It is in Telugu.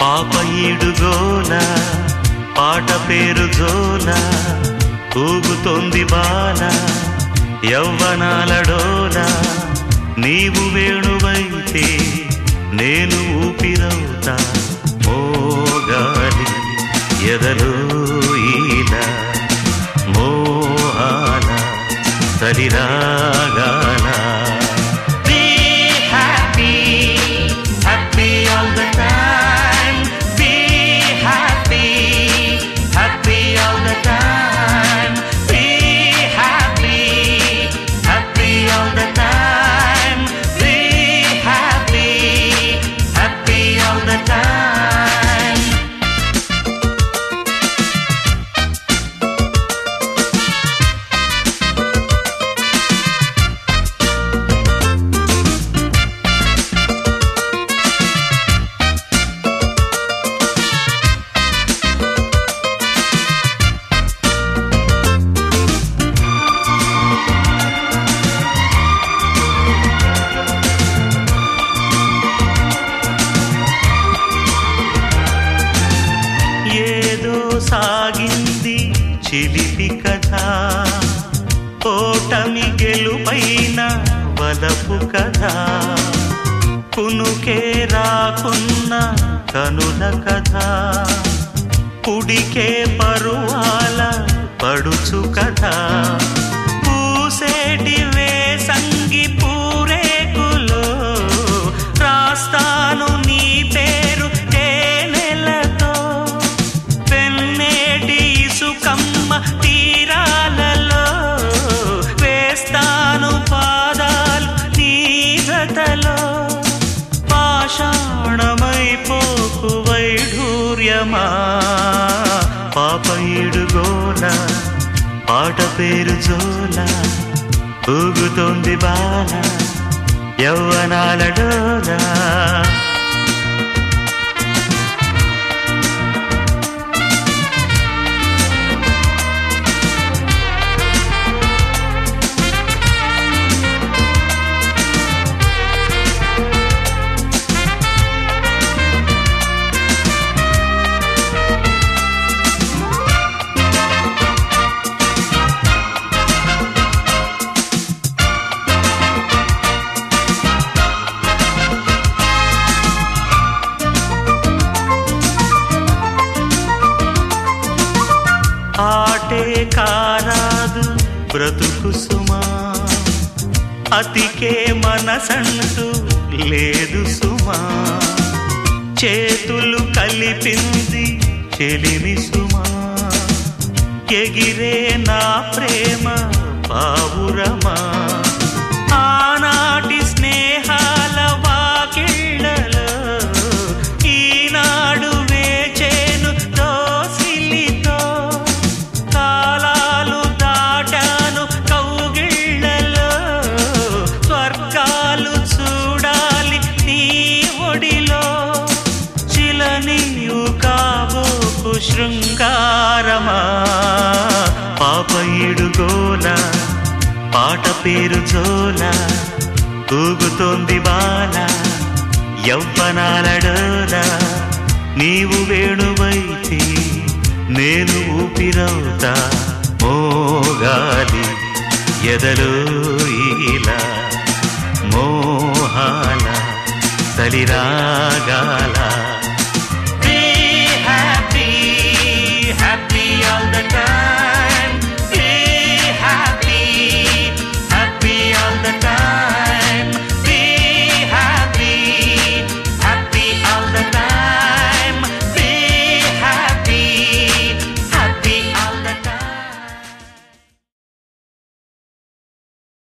పాప ఈడుగోల పాట పేరు జోల ఊగుతోంది బాల యవ్వనాలడోల నీవు వేణువైతే నేను ఊపిరవుతా మోగాలి ఎదలో ఈల మోహాల సరిరాగాల Be happy, happy all the time. Be happy, happy all the time. Be happy, happy all the time. Be happy, happy all the time. ఏదో సాగింది చిలిపి కథ ఓటమి గెలుపైన వలపు కథ కునుకే రాకున్న కనుల కథ పుడికే పరువాల పడుచు కథ పూసేటి వేసంగి పూరేకులో రాస్తాను నీ పేరు తేనెలతో పెన్నేటి ఇసుకమ్మ తీరాలలో వేస్తాను పాదాలు నీ జతలో పాషాణమైపోకు వైఢూర్యమా పాప ఇడుగోల పాట పేరు జోల ఊగుతోంది బాల యవ్వనాల డోలా ఆటే కారాదు బ్రతుకు సుమా అతికే మనసంటూ లేదు సుమా చేతులు కలిపింది చెలిమి సుమా ఎగిరే నా ప్రేమ పావురమా ఆనాటి స్నేహాల వాకిళ్ళలో ఈనాడు వేచేను దోసిలితో కాలాలు దాటాను కౌగిళ్ళలో స్వర్గాలు చూడాలి నీ ఒడిలో చిలనీయు కాబోకు శృంగారమా పాప ఇడుగోల పాట పేరు జోల ఊగుతోంది బాల యవ్వనాలడోల నీవు వేణువైతే నేను ఊపిరవుతా మోగాలి ఎదలో ఈల మోహాల సలిరాగాల